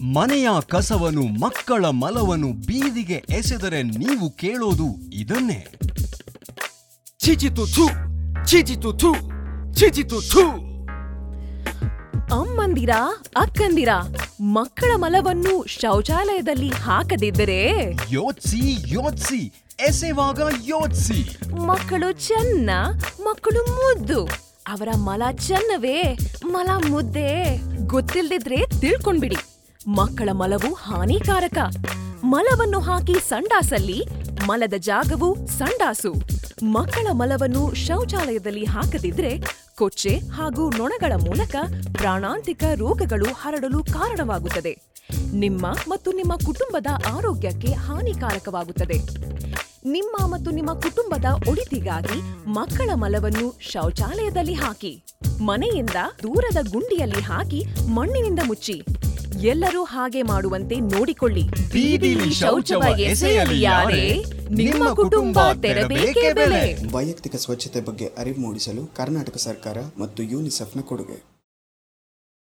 ಮನೆಯ ಕಸವನ್ನು ಮಕ್ಕಳ ಮಲವನ್ನು ಬೀದಿಗೆ ಎಸೆದರೆ ನೀವು ಕೇಳೋದು ಇದನ್ನೇ 치지도 투 치지도 투 치지도 투 ಅಮ್ಮಂದಿರ ಅಕ್ಕಂದಿರ ಮಕ್ಕಳ ಮಲವನ್ನು ಶೌಚಾಲಯದಲ್ಲಿ ಹಾಕದಿದ್ದರೆ ಯೋಚ್ಸಿ ಯೋಚ್ಸಿ ಎಸೆವಾಗ ಯೋಚ್ಸಿ ಮಕ್ಕಳು ಚೆನ್ನ ಮಕ್ಕಳು ಮುದ್ದು ಅವರ ಮಲ ಚೆನ್ನವೇ ಮಲ ಮುದ್ದೆ ಗೊತ್ತಿಲ್ದಿದ್ರೆ ತಿಳ್ಕೊಂಡ್ಬಿಡಿ ಮಕ್ಕಳ ಮಲವು ಹಾನಿಕಾರಕ ಮಲವನ್ನು ಹಾಕಿ ಸಂಡಾಸಲ್ಲಿ ಮಲದ ಜಾಗವು ಸಂಡಾಸು ಮಕ್ಕಳ ಮಲವನ್ನು ಶೌಚಾಲಯದಲ್ಲಿ ಹಾಕದಿದ್ರೆ ಕೊಚ್ಚೆ ಹಾಗೂ ನೊಣಗಳ ಮೂಲಕ ಪ್ರಾಣಾಂತಿಕ ರೋಗಗಳು ಹರಡಲು ಕಾರಣವಾಗುತ್ತದೆ ನಿಮ್ಮ ಮತ್ತು ನಿಮ್ಮ ಕುಟುಂಬದ ಆರೋಗ್ಯಕ್ಕೆ ಹಾನಿಕಾರಕವಾಗುತ್ತದೆ ನಿಮ್ಮ ಮತ್ತು ನಿಮ್ಮ ಕುಟುಂಬದ ಒಳಿತಿಗಾಗಿ ಮಕ್ಕಳ ಮಲವನ್ನು ಶೌಚಾಲಯದಲ್ಲಿ ಹಾಕಿ ಮನೆಯಿಂದ ದೂರದ ಗುಂಡಿಯಲ್ಲಿ ಹಾಕಿ ಮಣ್ಣಿನಿಂದ ಮುಚ್ಚಿ ಎಲ್ಲರೂ ಹಾಗೆ ಮಾಡುವಂತೆ ನೋಡಿಕೊಳ್ಳಿ ಬೀದಿಲಿ ಶೌಚವ ಎಸೆಯಲಿ ಯಾರೇ, ನಿಮ್ಮ ಕುಟುಂಬ ತೆರಬೇಕೇ ಬೆಲೆ. ವೈಯಕ್ತಿಕ ಸ್ವಚ್ಛತೆ ಬಗ್ಗೆ ಅರಿವು ಮೂಡಿಸಲು ಕರ್ನಾಟಕ ಸರ್ಕಾರ ಮತ್ತು ಯೂನಿಸೆಫ್ನ ಕೊಡುಗೆ